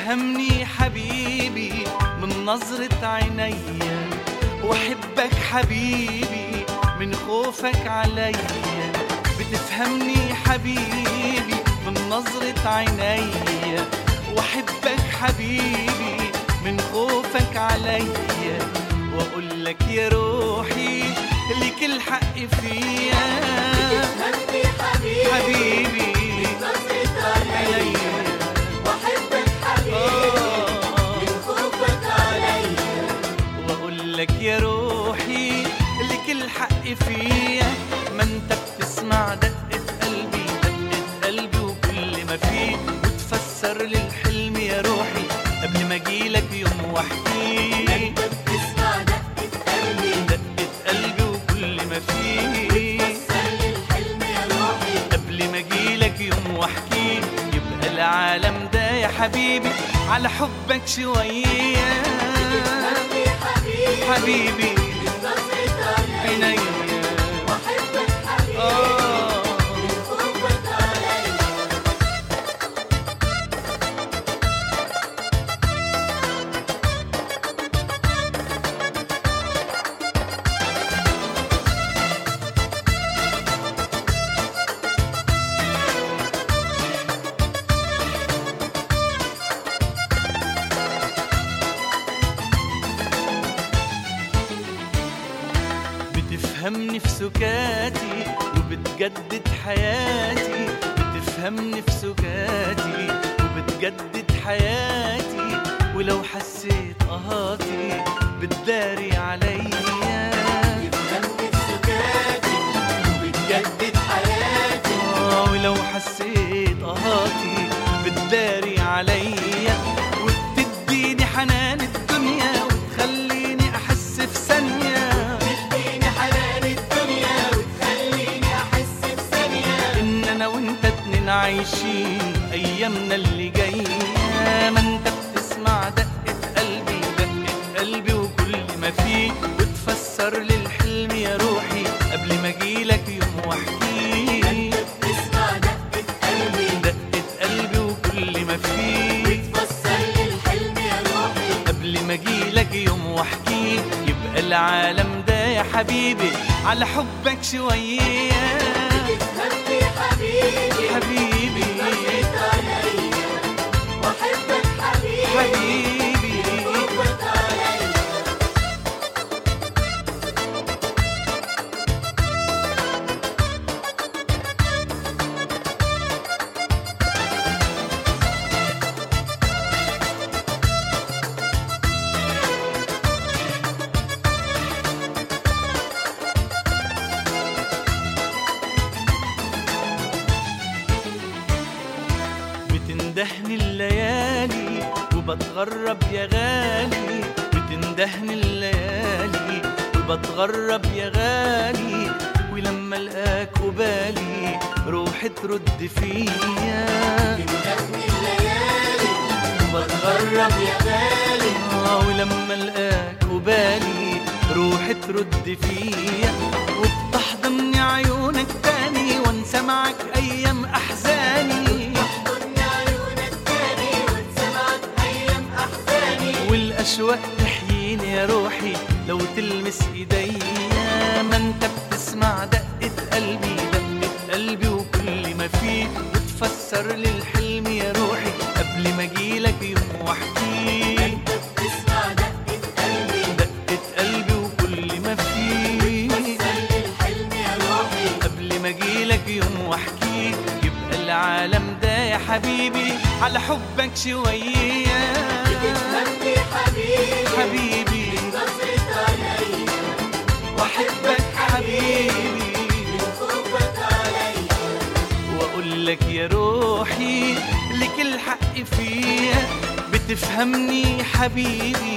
بتفهمني حبيبي من نظرة عينيا واحبك حبيبي من خوفك عليا بتفهمني حبيبي من نظرة عينيا واحبك حبيبي من خوفك عليا واقول لك يا روحي لك الحق فيا تفهمني حبيبي حبيبي نظرة عليا عليا وأحبك حبيبي آه من خوفك عليا واقول لك يا روحي لك الحق فيا ما انت بتسمع دقة قلبي دقة قلبي وكل ما فيه وتفسر لي الحلم يا روحي قبل ما اجيلك يوم واحكيه أنت بتسمع دقة قلبي دقة قلبي وكل ما فيه سل الحلم يا روحي قبل ما اجيلك يوم واحكيه يبقى العالم ده يا حبيبي على حبك شويه تفهمني حبيبي حبيبي نظرة عليا عينيا وأحبك حبيبي آه من خوفك عليا بتفهمني في سكاتي وبتجدد حياتي بتفهمني في سكاتي وبتجدد حياتي ولو حسيت قهاتي بتداري عليا تفهمني بسكاتي وبتجدد حياتي آه ولو حسيت قهاتي بتداري عليا وبتديني حنان الدنيا وتخليني احس في ثانيه تديني حنان الدنيا وتخليني أحس بثانية ان انا وانت اتنين عايشين ايامنا اللي جايه ما انت بتسمع دقه قلبي دقه قلبي وكل ما فيه وتفسر لي الحلم يا روحي قبل ما اجيلك يوم واحكيه بتسمع دقة قلبي دقه قلبي وكل ما فيه فسر لي الحلم يا روحي قبل ما اجيلك يوم واحكيه يبقى العالم ده يا حبيبي على حبك شويه تفهمني حبيبي حبيبي نظرة عليا وأحبك حبيبي حبيبي خوفك عليا بتندهني الليالي وبتغرب يا غالي بتندهني الليالي وبتغرب يا غالي ولما القاك قبالي روحي ترد فيا تفهمني الليالي وبتغرب يا غالي آه ولما القاك قبالي روحي ترد فيا وبتحضني عيونك تاني وانسى معك ايام احزاني تحضني عيونك تاني وتسمعك أيام أحزاني والاشواق تحييني يا روحي لو تلمس ايديا ما انت بتسمع دقة قلبي دقة قلبي وكل ما فيه وتفسر لي الحلم يا روحي قبل ما اجيلك يوم واحكيه أنت بتسمع دقة قلبي دقة قلبي وكل ما فيه فسر لي الحلم يا روحي قبل ما اجيلك يوم واحكيه يبقى العالم ده يا حبيبي على حبك شويه تفهمني حبيبي حبيبي نظرة عليا واحبك حبيبي خوفك عليا واقول لك يا روحي لك الحق فيا بتفهمني حبيبي